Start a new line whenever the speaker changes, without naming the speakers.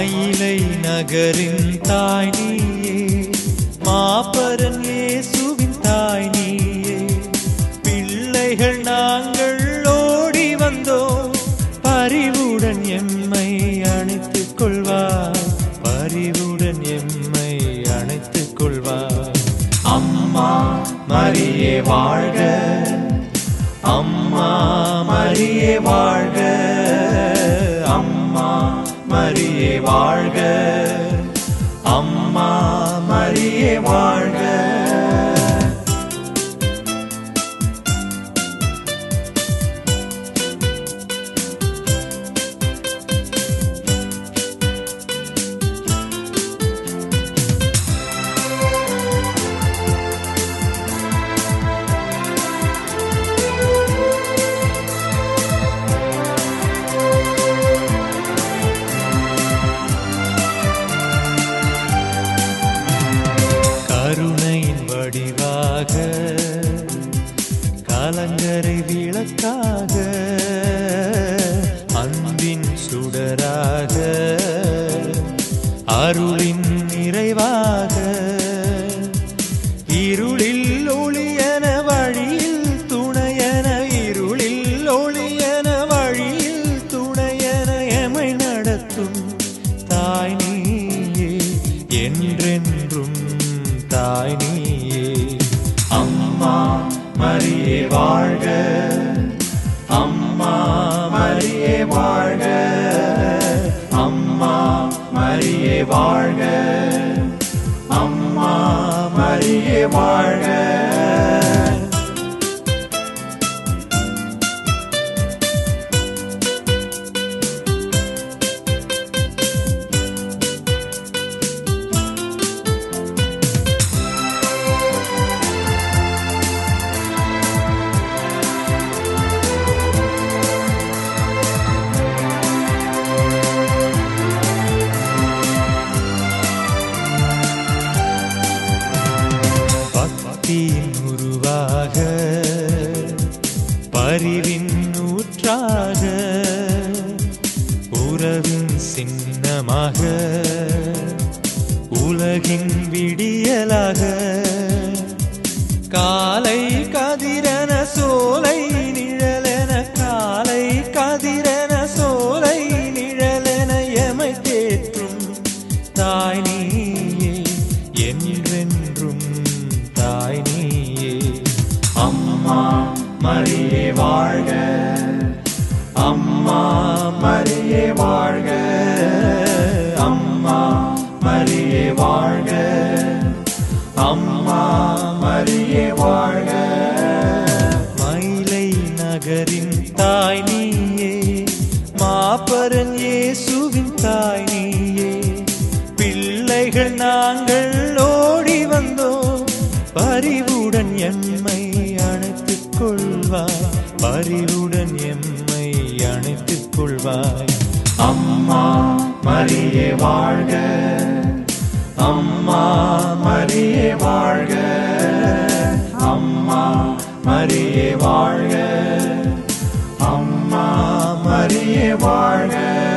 மயிலை நகரின் தாய் நீயே மாப்பரன் இயேசுவின் தாய் நீயே பிள்ளைகள் நாங்கள் ஓடி வந்தோம் பரிவுடன் எம்மை அணைத்துக் கொள்வாய் பரிவுடன் எம்மை அணைத்துக் கொள்வாய் அம்மா மரியே வாழ்க அம்மா மரியே வாழ்க அம்மா மரியே வாழ்க அம்மா மரியே வாழ்க கருணையின் வடிவாக கலங்கரை விளக்காக அன்பின் சுடராக அருளின் நிறைவாக இருளில் ஒளியன வழியில் துணையன இருளில் ஒளியன வழியில் துணையன எமை நடத்தும் தாய் நீயே என்றென்றும் தாய் நீயே அம்மா மரியே வாழ்க அம்மா மரியே வாழ்க அம்மா மரியே வாழ்க அம்மா மரியே வாழ்க பக்தியின் உருவாக பரிவின் நூற்றாக உறவின் சின்னமாக உலகின் விடியலாக காலை கதிரன சோலை நிழலென காலை கதிரன சோலை நிழலென எமை தேற்றும் தாய் நீயே என்றென்றும் தாய் நீயே அம்மா மரியே வாழ்க அம்மா மரியே வாழ்க அம்மா மரியே வாழ்க அம்மா மரியே வாழ்க மயிலை நகரின் தாய் நீயே மாப்பரன் இயேசுவின் தாய் நீயே பிள்ளைகள் நாங்கள் ஓடி வந்தோம் பரிவுடன் எம்மை அணைத்துக் கொள்வாய் பரிவுடன் எம்மை அணைத்துக் கொள்வாய் அம்மா மரியே வாழ்க அம்மா மரியே வாழ்க அம்மா மரியே வாழ்க அம்மா மரியே வாழ்க